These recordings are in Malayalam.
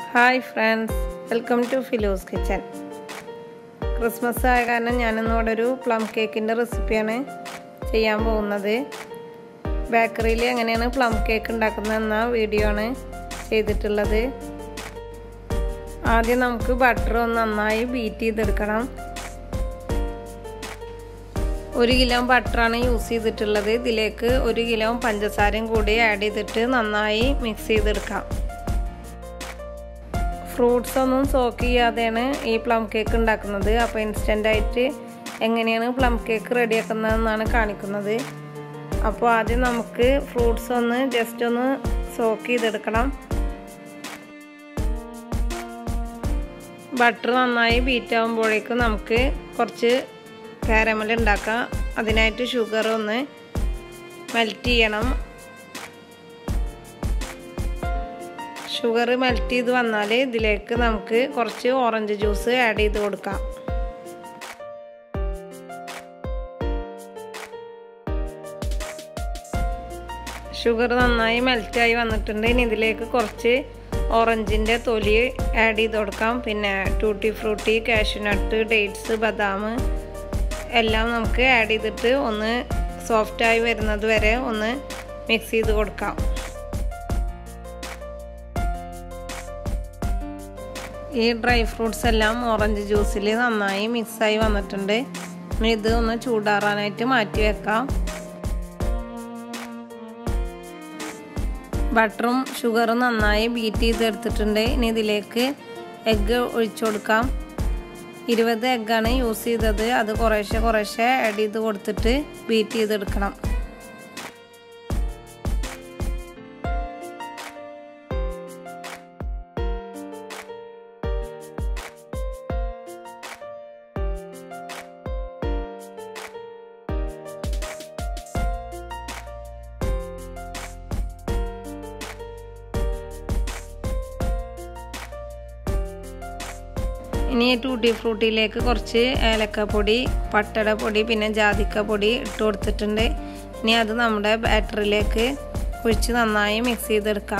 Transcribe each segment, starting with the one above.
hi friends welcome to Philo's kitchen Christmas ആയ കാരണം ഞാനിന്നിവിടെ ഒരു പ്ലം കേക്കിൻ്റെ റെസിപ്പിയാണ് ചെയ്യാൻ പോകുന്നത് ബേക്കറിയിൽ എങ്ങനെയാണ് പ്ലം കേക്ക് ഉണ്ടാക്കുന്നതെന്ന വീഡിയോ ആണ് ചെയ്തിട്ടുള്ളത് ആദ്യം നമുക്ക് ബട്ടർ ഒന്ന് നന്നായി ബീറ്റ് ചെയ്തെടുക്കണം ഒരു കിലോ ബട്ടറാണ് യൂസ് ചെയ്തിട്ടുള്ളത് ഇതിലേക്ക് ഒരു കിലോ പഞ്ചസാരയും കൂടി ആഡ് ചെയ്തിട്ട് നന്നായി മിക്സ് ചെയ്തെടുക്കാം ഫ്രൂട്ട്സ് ഒന്നും സോക്ക് ചെയ്യാതെയാണ് ഈ പ്ലം കേക്ക് ഉണ്ടാക്കുന്നത് അപ്പോൾ ഇൻസ്റ്റൻ്റ് ആയിട്ട് എങ്ങനെയാണ് പ്ലം കേക്ക് റെഡിയാക്കുന്നതെന്നാണ് കാണിക്കുന്നത് അപ്പോൾ ആദ്യം നമുക്ക് ഫ്രൂട്ട്സ് ഒന്ന് ജസ്റ്റ് ഒന്ന് സോക്ക് ചെയ്തെടുക്കണം ബട്ടർ നന്നായി ബീറ്റ് ആകുമ്പോഴേക്കും നമുക്ക് കുറച്ച് കാരമൽ ഉണ്ടാക്കാം അതിനായിട്ട് ഷുഗർ ഒന്ന് മെൽറ്റ് ചെയ്യണം ഷുഗർ മെൽറ്റ് ചെയ്ത് വന്നാൽ ഇതിലേക്ക് നമുക്ക് കുറച്ച് ഓറഞ്ച് ജ്യൂസ് ആഡ് ചെയ്ത് കൊടുക്കാം ഷുഗർ നന്നായി മെൽറ്റായി വന്നിട്ടുണ്ട് ഇനി ഇതിലേക്ക് കുറച്ച് ഓറഞ്ചിൻ്റെ തൊലി ആഡ് ചെയ്ത് കൊടുക്കാം പിന്നെ ടൂട്ടി ഫ്രൂട്ടി കാഷ്യൂനട്ട് ഡേറ്റ്സ് ബദാം എല്ലാം നമുക്ക് ആഡ് ചെയ്തിട്ട് ഒന്ന് സോഫ്റ്റായി വരുന്നത് വരെ ഒന്ന് മിക്സ് ചെയ്ത് കൊടുക്കാം ഈ ഡ്രൈ ഫ്രൂട്ട്സ് എല്ലാം ഓറഞ്ച് ജ്യൂസിൽ നന്നായി മിക്സായി വന്നിട്ടുണ്ട് ഇനി ഇത് ഒന്ന് ചൂടാറാനായിട്ട് മാറ്റി വെക്കാം ബട്ടറും ഷുഗറും നന്നായി ബീറ്റ് ചെയ്തെടുത്തിട്ടുണ്ട് ഇനി ഇതിലേക്ക് എഗ്ഗ് ഒഴിച്ചു കൊടുക്കാം ഇരുപത് എഗ്ഗാണ് യൂസ് ചെയ്തത് അത് കുറേശ്ശെ കുറേശ്ശെ ആഡ് ചെയ്ത് കൊടുത്തിട്ട് ബീറ്റ് ചെയ്തെടുക്കണം ഇനി ടൂട്ടി ഫ്രൂട്ടിയിലേക്ക് കുറച്ച് ഏലക്കപ്പൊടി പട്ടട പൊടി പിന്നെ ജാതിക്ക പൊടി ഇട്ട് കൊടുത്തിട്ടുണ്ട് ഇനി അത് നമ്മുടെ ബാറ്ററിലേക്ക് ഒഴിച്ച് നന്നായി മിക്സ് ചെയ്തെടുക്കാം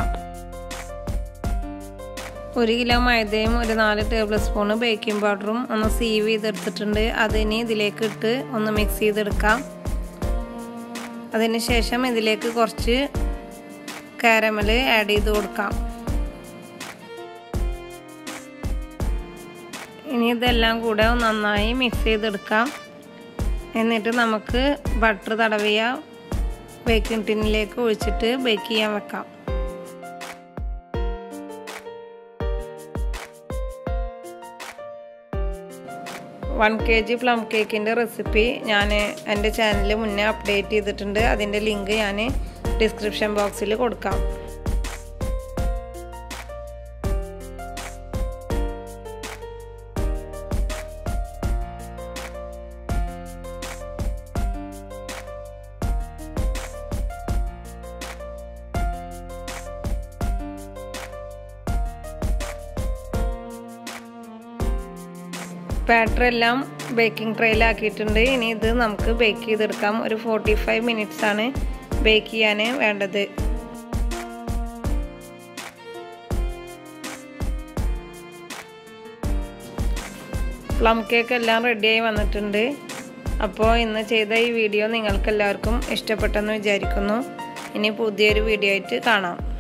ഒരു കിലോ മൈദയും ഒരു നാല് ടേബിൾ സ്പൂൺ ബേക്കിംഗ് പൗഡറും ഒന്ന് സീവ് ചെയ്തെടുത്തിട്ടുണ്ട് അതിന് ഇതിലേക്ക് ഇട്ട് ഒന്ന് മിക്സ് ചെയ്തെടുക്കാം അതിന് ശേഷം ഇതിലേക്ക് കുറച്ച് കാരമൽ ആഡ് ചെയ്ത് കൊടുക്കാം ഇനി ഇതെല്ലാം കൂടെ നന്നായി മിക്സ് ചെയ്തെടുക്കാം എന്നിട്ട് നമുക്ക് ബട്ടർ തടവിയ ബേക്കിംഗ് ടിന്നിലേക്ക് ഒഴിച്ചിട്ട് ബേക്ക് ചെയ്യാൻ വെക്കാം വൺ കെ ജി പ്ലം കേക്കിൻ്റെ റെസിപ്പി ഞാൻ എൻ്റെ ചാനലിൽ മുന്നേ അപ്ഡേറ്റ് ചെയ്തിട്ടുണ്ട് അതിൻ്റെ ലിങ്ക് ഞാൻ ഡിസ്ക്രിപ്ഷൻ ബോക്സിൽ കൊടുക്കാം ബാറ്റർ എല്ലാം ബേക്കിംഗ് ട്രേയിലാക്കിയിട്ടുണ്ട് ഇനി ഇത് നമുക്ക് ബേക്ക് ചെയ്തെടുക്കാം ഒരു ഫോർട്ടി ഫൈവ് മിനിറ്റ്സ് ആണ് ബേക്ക് ചെയ്യാൻ വേണ്ടത് പ്ലം കേക്ക് എല്ലാം റെഡിയായി വന്നിട്ടുണ്ട് അപ്പോൾ ഇന്ന് ചെയ്ത ഈ വീഡിയോ നിങ്ങൾക്ക് എല്ലാവർക്കും ഇഷ്ടപ്പെട്ടെന്ന് വിചാരിക്കുന്നു ഇനി പുതിയൊരു വീഡിയോ ആയിട്ട് കാണാം